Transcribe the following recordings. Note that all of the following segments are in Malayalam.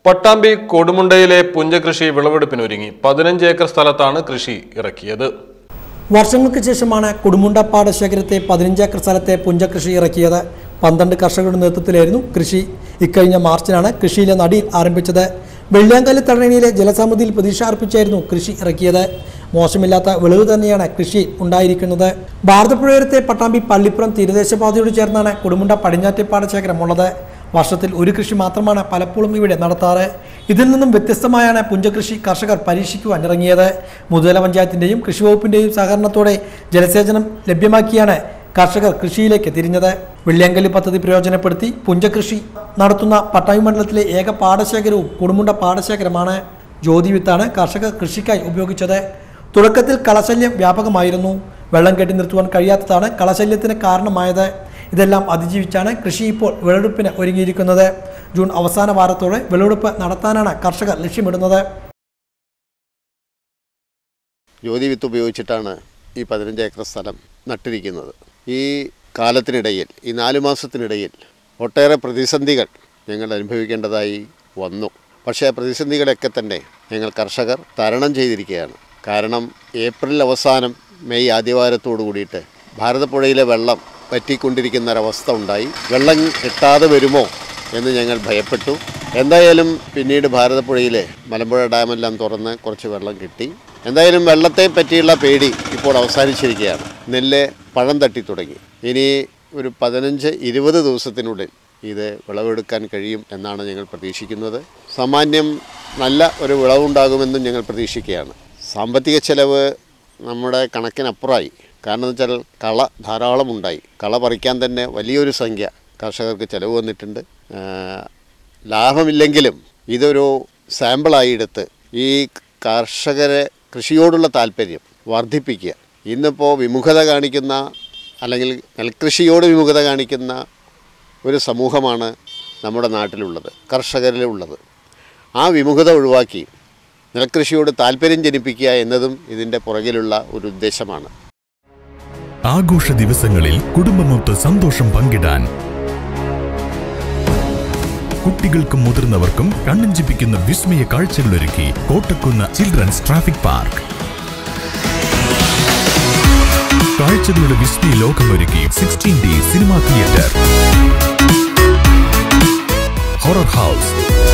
പട്ടാമ്പി കൊടുമുണ്ടയിലെ പുഞ്ചകൃഷി വിളവെടുപ്പിനൊരുങ്ങി പതിനഞ്ച് ഏക്കർ സ്ഥലത്താണ് കൃഷി ഇറക്കിയത് വർഷങ്ങൾക്ക് ശേഷമാണ് കുടുമുണ്ട പാടശേഖരത്തെ പതിനഞ്ച് ഏക്കർ സ്ഥലത്തെ പുഞ്ചകൃഷി ഇറക്കിയത് പന്ത്രണ്ട് കർഷകരുടെ നേതൃത്വത്തിലായിരുന്നു കൃഷി ഇക്കഴിഞ്ഞ മാർച്ചിനാണ് കൃഷിയിലെ നടിയിൽ ആരംഭിച്ചത് വെള്ളിയാങ്കല്ല് തടണിയിലെ ജലസമിതിയിൽ പ്രതീക്ഷ അർപ്പിച്ചായിരുന്നു കൃഷി ഇറക്കിയത് മോശമില്ലാത്ത വിളവ് തന്നെയാണ് കൃഷി ഉണ്ടായിരിക്കുന്നത് ഭാരതപ്പുഴയരത്തെ പട്ടാമ്പി പള്ളിപ്പുറം തീരദേശപാതയോട് ചേർന്നാണ് കുടുമുണ്ട പടിഞ്ഞാറ്റെ പാടശേഖരം ഉള്ളത് വർഷത്തിൽ ഒരു കൃഷി മാത്രമാണ് പലപ്പോഴും ഇവിടെ നടത്താറ് ഇതിൽ നിന്നും വ്യത്യസ്തമായാണ് പുഞ്ചകൃഷി കർഷകർ പരീക്ഷിക്കുവാൻ ഇറങ്ങിയത് മുതല പഞ്ചായത്തിന്റെയും കൃഷി വകുപ്പിന്റെയും സഹകരണത്തോടെ ജലസേചനം ലഭ്യമാക്കിയാണ് കർഷകർ കൃഷിയിലേക്ക് തിരിഞ്ഞത് വെള്ളിയങ്കല് പദ്ധതി പ്രയോജനപ്പെടുത്തി പുഞ്ചകൃഷി നടത്തുന്ന പട്ടാമ്പി മണ്ഡലത്തിലെ ഏക പാടശേഖരവും കുടുമുണ്ട പാടശേഖരമാണ് ജ്യോതി വിത്താണ് കർഷകർ കൃഷിക്കായി ഉപയോഗിച്ചത് തുടക്കത്തിൽ കളശല്യം വ്യാപകമായിരുന്നു വെള്ളം കെട്ടി നിർത്തുവാൻ കഴിയാത്തതാണ് കളശല്യത്തിന് കാരണമായത് ഇതെല്ലാം അതിജീവിച്ചാണ് കൃഷി ഇപ്പോൾ വിളവെടുപ്പിന് ഒരുങ്ങിയിരിക്കുന്നത് ജൂൺ അവസാന വാരത്തോടെ വിളവെടുപ്പ് നടത്താനാണ് കർഷകർ ലക്ഷ്യമിടുന്നത് ജ്യോതി വിത്ത് ഉപയോഗിച്ചിട്ടാണ് ഈ പതിനഞ്ച് ഏക്കർ സ്ഥലം നട്ടിരിക്കുന്നത് ഈ കാലത്തിനിടയിൽ ഈ നാല് മാസത്തിനിടയിൽ ഒട്ടേറെ പ്രതിസന്ധികൾ ഞങ്ങൾ അനുഭവിക്കേണ്ടതായി വന്നു പക്ഷേ ആ പ്രതിസന്ധികളൊക്കെ തന്നെ ഞങ്ങൾ കർഷകർ തരണം ചെയ്തിരിക്കുകയാണ് കാരണം ഏപ്രിൽ അവസാനം മെയ് ആദ്യവാരത്തോടു കൂടിയിട്ട് ഭാരതപ്പുഴയിലെ വെള്ളം വറ്റിക്കൊണ്ടിരിക്കുന്ന ഒരവസ്ഥ ഉണ്ടായി വെള്ളം കിട്ടാതെ വരുമോ എന്ന് ഞങ്ങൾ ഭയപ്പെട്ടു എന്തായാലും പിന്നീട് ഭാരതപ്പുഴയിലെ മലമ്പുഴ ഡാമെല്ലാം തുറന്ന് കുറച്ച് വെള്ളം കിട്ടി എന്തായാലും വെള്ളത്തെ പറ്റിയുള്ള പേടി ഇപ്പോൾ അവസാനിച്ചിരിക്കുകയാണ് നെല്ല് പഴം തട്ടി തുടങ്ങി ഇനി ഒരു പതിനഞ്ച് ഇരുപത് ദിവസത്തിനുള്ളിൽ ഇത് വിളവെടുക്കാൻ കഴിയും എന്നാണ് ഞങ്ങൾ പ്രതീക്ഷിക്കുന്നത് സാമാന്യം നല്ല ഒരു വിളവുണ്ടാകുമെന്നും ഞങ്ങൾ പ്രതീക്ഷിക്കുകയാണ് സാമ്പത്തിക ചെലവ് നമ്മുടെ കണക്കിനപ്പുറമായി കാരണം എന്ന് വെച്ചാൽ കള ധാരാളം ഉണ്ടായി കള പറിക്കാൻ തന്നെ വലിയൊരു സംഖ്യ കർഷകർക്ക് ചിലവ് വന്നിട്ടുണ്ട് ആ, ലാഭമില്ലെങ്കിലും ഇതൊരു സാമ്പിളായി എടുത്ത് ഈ കർഷകരെ കൃഷിയോടുള്ള താല്പര്യം വർദ്ധിപ്പിക്കുക ഇന്നിപ്പോൾ വിമുഖത കാണിക്കുന്ന അല്ലെങ്കിൽ നെൽകൃഷിയോട് വിമുഖത കാണിക്കുന്ന ഒരു സമൂഹമാണ് നമ്മുടെ നാട്ടിലുള്ളത് കർഷകരിലുള്ളത് ആ വിമുഖത ഒഴിവാക്കി നെൽകൃഷിയോട് താല്പര്യം ജനിപ്പിക്കുക എന്നതും ഇതിൻ്റെ പുറകിലുള്ള ഒരു ഉദ്ദേശമാണ് ആഘോഷ ദിവസങ്ങളിൽ കുടുംബമൊത്ത് സന്തോഷം പങ്കിടാൻ കുട്ടികൾക്കും മുതിർന്നവർക്കും കണ്ണഞ്ചിപ്പിക്കുന്ന വിസ്മയ കാഴ്ചകളൊരുക്കി കോട്ടക്കുന്ന് ചിൽഡ്രൻസ് ട്രാഫിക് പാർക്ക് കാഴ്ചകളുടെ വിസ്മയ ലോകമൊരുക്കി sixteen D cinema theatre horror house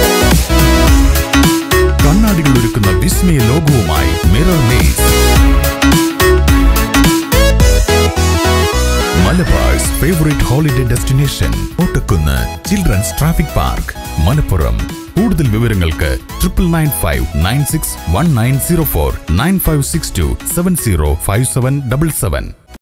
കണ്ണാടികൾ ഒരുക്കുന്ന വിസ്മയ ലോകവുമായി mirror maze Malabar's favourite holiday destination Ottakkunnu children's traffic park Malappuram കൂടുതൽ വിവരങ്ങൾക്ക് triple nine five nine six one nine zero four nine five six two seven zero five seven double seven